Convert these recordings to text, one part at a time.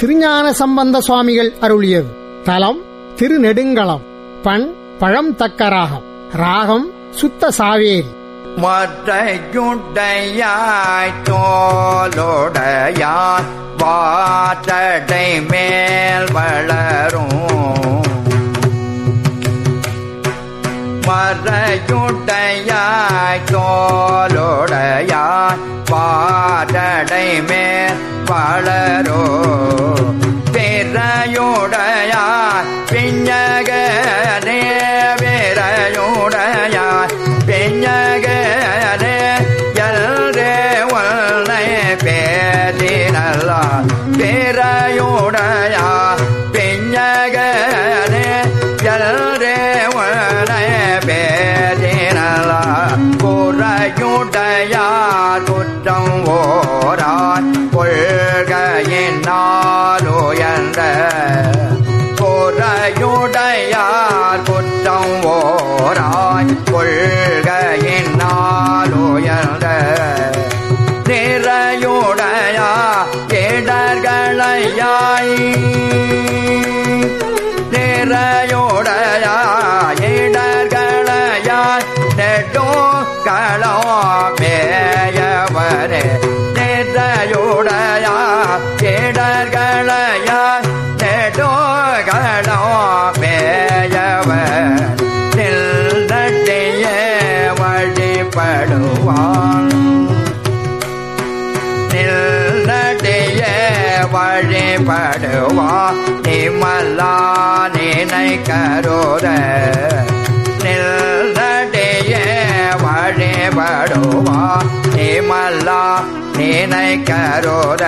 திருஞான சம்பந்த சுவாமிகள் அருளியது தலம் திருநெடுங்களம் பண் பழம் தக்க ராகம் ராகம் சுத்த சாவேரி மற்றையுடையாய் தோலோடையாய் வாட்டடை மேல் வளரும் மறையுடையாய் தோலோடையாய் வாட்டடை மேல் வளரோ பிறையுடையாய் பிஞகனே பிறையுடையாய் பிஞகனே எல்ரே உன்னை பேதினல்லா பிறையுடையா பிஞகனே எல்ரே உன்னை பேதினல்லா குறையுடையார் குற்றம் ஓரான் கொள்கையினாலுயர்ந்த குறையுடையார் குற்றம் ஓராய் கொள்கையினாலுயர்ந்த நிறையுடையா இடர்களையாய் நிறையுடையா இடர்களையாய் நெடோ களோ மேயவரே நிறையுடையா இடர்களையாய் நெடோ களோ மேயவர் நில்நட்டிய வழிபடுவான் நில்நடிய வழிபடுவா நிமலா நினை கரோர நில்நடிய வழிபடுவா நிமலா நினை கரோர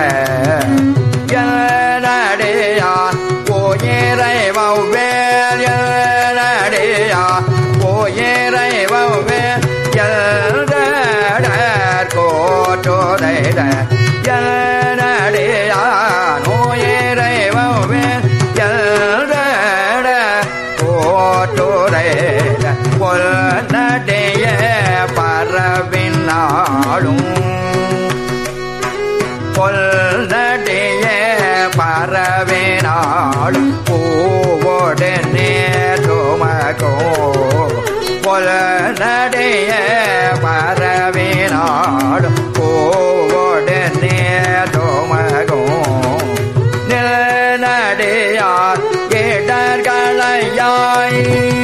நடியா போயிரை வவ்வேல் நடியா போயிரை வவ்வேல் கோட்டோரை நடியா நோயிரை வவ்வேல் கோட்டோரை பொல் நடைய பரவினாலும் பொல்நடிய பரவினாலும் பூவோடு நேருமகோ பொல்நடிய பரவினாலும் பூவோடு நேருமகோ நிலநடியார் இடர்களையாய்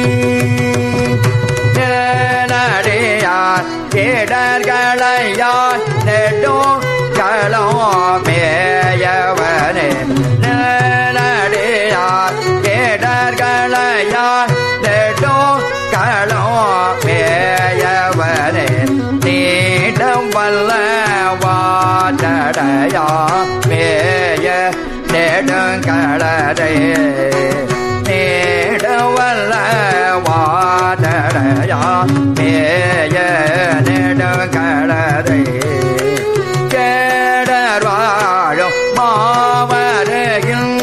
நிலநடியார் இடர்களையாய் நெடோ களோ மேயவனே நிலநடியார் இடர்களையாய் நெடோ களோ மேயவனே நீடம் வல்ல வாடடையா மேய நெடுங்களரை நீடவல்ல வாடடையா மேய நெடுங்களரை கேடர் வாழும் மாவரையில்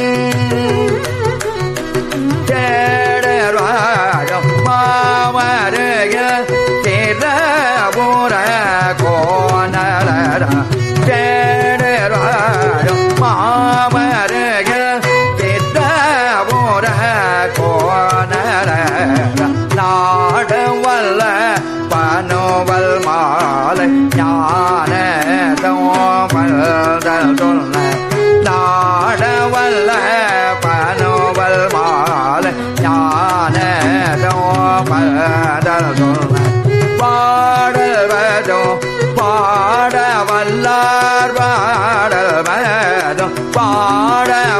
கேடர் வாழும் மாவரையில் திரபுர கோணலர கேடர் வாழும் மாவரையில் திரபுர கோணலர நாடு வல்ல பனுவல் மாலை ஞான தோமல் சொன்ன நாடவல்ல பனுவல் மாலை ஞான தோமல் சொன்ன பாடல்வதோ பாட வல்லார் பாடல்வதோ பாட